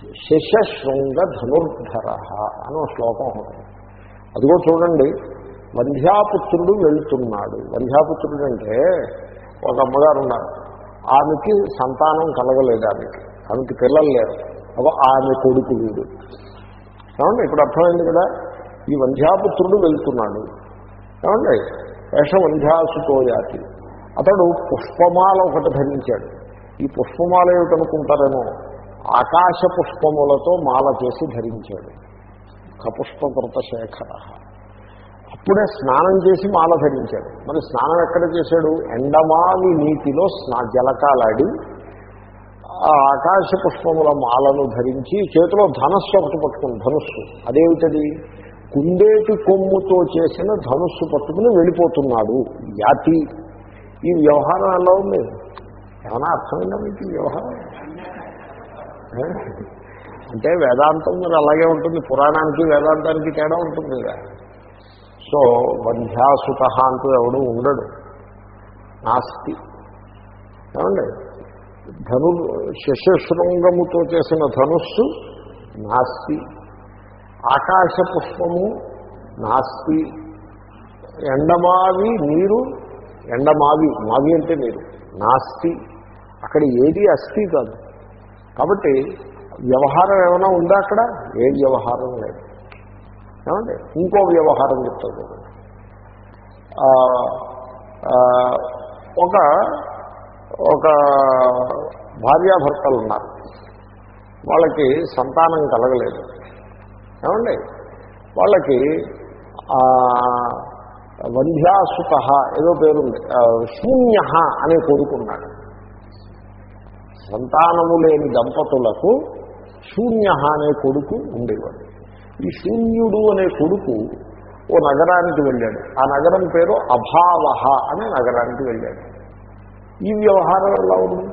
శశశృంగ ధనుర్ధర అని ఒక శ్లోకం ఉంటుంది అదిగో చూడండి వంధ్యాపుత్రుడు వెళ్తున్నాడు వంధ్యాపుత్రుడు అంటే ఒక అమ్మగారు ఉన్నారు ఆమెకి సంతానం కలగలేదు ఆమెకి ఆమెకి పిల్లలు లేరు అవ ఆమె కొడుకు వీడు ఏమండి ఇప్పుడు అర్థమైంది కదా ఈ వంధ్యాపుత్రుడు వెళ్తున్నాడు ఏమండి వేష వంధ్యాసుతో యాతి అతడు పుష్పమాల ఒకటి ధరించాడు ఈ పుష్పమాల ఏమిటనుకుంటారేమో ఆకాశ పుష్పములతో మాల చేసి ధరించాడు కపుష్పకృత శేఖర అప్పుడే స్నానం చేసి మాల ధరించాడు మరి స్నానం ఎక్కడ చేశాడు ఎండమావి నీటిలో స్నా జలకాలాడి ఆ ఆకాశ పుష్పముల మాలను ధరించి చేతిలో ధనస్సు ఒకటి పట్టుకుని ధనుస్సు అదేమిటది కుందేటి కొమ్ముతో చేసిన ధనుస్సు పట్టుకుని వెళ్ళిపోతున్నాడు యాతి ఈ వ్యవహారం ఎలా ఉంది ఏమైనా అర్థమైందా మీకు ఈ వ్యవహారం ఏ? అంటే వేదాంతం మీరు అలాగే ఉంటుంది పురాణానికి వేదాంతానికి తేడా ఉంటుంది కదా సో వంధ్యాసుత అంటూ ఎవడు ఉండడు నాస్తి ఏమండి ధను శశశృంగముతో చేసిన ధనుస్సు నాస్తి ఆకాశ పుష్పము నాస్తి ఎండమావి నీరు ఎండమావి మావి అంటే నీరు నాస్తి అక్కడ ఏది అస్థి కాదు కాబట్టి వ్యవహారం ఏమైనా ఉందా అక్కడ ఏ వ్యవహారం లేదు ఏమండి ఇంకో వ్యవహారం చెప్తాను చూడండి. ఆ, ఆ, ఒక ఒక భార్యాభర్తలు ఉన్నారు వాళ్ళకి సంతానం కలగలేదు ఏమండి వాళ్ళకి ఆ, వంధ్యాసుత ఏదో పేరుంది ఆ, శూన్య అనే కొడుకున్నాడు సంతానము లేని దంపతులకు శూన్య అనే కొడుకు ఉండేవాడు ఈ శూన్యుడు అనే కొడుకు ఓ నగరానికి వెళ్ళాడు ఆ నగరం పేరు అభావ అనే నగరానికి వెళ్ళాడు ఈ వ్యవహారం ఎలా ఉంది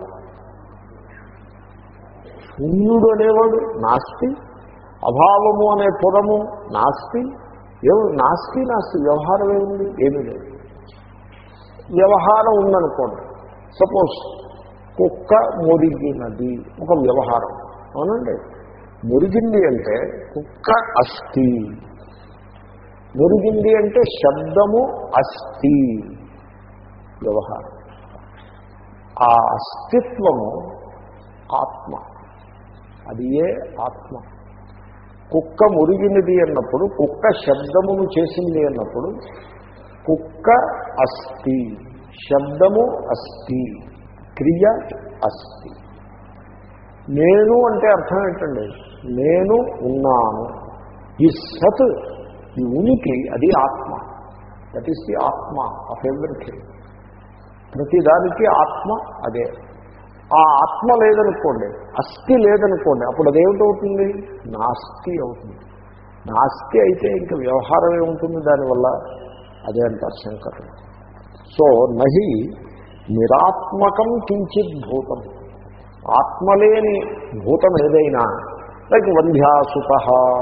శూన్యుడు అనేవాడు నాస్తి అభావము అనే పురము నాస్తి ఏమి నాస్తి నాస్తి వ్యవహారం ఏముంది ఏమీ లేదు వ్యవహారం ఉందనుకోండి సపోజ్ కుక్క మురిగినది ఒక వ్యవహారం అవునండి మురిగింది అంటే కుక్క అస్థి మురిగింది అంటే శబ్దము అస్థి వ్యవహారం ఆ అస్తిత్వము ఆత్మ అది ఏ ఆత్మ కుక్క మురిగినది అన్నప్పుడు కుక్క శబ్దమును చేసింది అన్నప్పుడు కుక్క అస్థి శబ్దము అస్థి క్రియ అస్థి నేను అంటే అర్థం ఏంటండి నేను ఉన్నాను ఈ సత్ ఈ ఉనికి అది ఆత్మ దట్ ఈస్ ది ఆత్మ ఆఫ్ ఎవ్రీథింగ్ ప్రతిదానికి ఆత్మ అదే ఆ ఆత్మ లేదనుకోండి అస్థి లేదనుకోండి అప్పుడు అదేమిటవుతుంది నాస్తి అవుతుంది నాస్తి అయితే ఇంకా వ్యవహారం ఏముంటుంది దానివల్ల అదే అంటారు శంకరులు సో నహి నిరాత్మకం కించిత్ భూతం ఆత్మలేని భూతం ఏదైనా లైక్ వంధ్యాసుత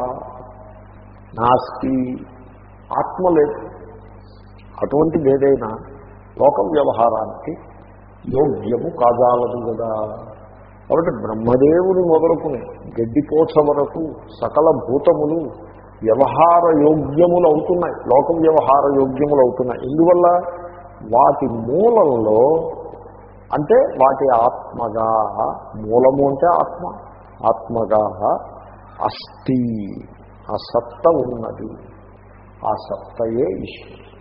నాస్తి ఆత్మ లేదు అటువంటిది ఏదైనా లోక వ్యవహారానికి యోగ్యము కాజాలదు కదా కాబట్టి బ్రహ్మదేవుని మొదలుకుని గడ్డిపోచ వరకు సకల భూతములు వ్యవహార యోగ్యములు అవుతున్నాయి లోక వ్యవహార యోగ్యములు అవుతున్నాయి ఎందువల్ల వాటి మూలంలో అంటే వాటి ఆత్మగా మూలము అంటే ఆత్మ ఆత్మగా అస్థి ఆ సత్త ఉన్నది ఆ సత్తయే ఈశ్వరుడు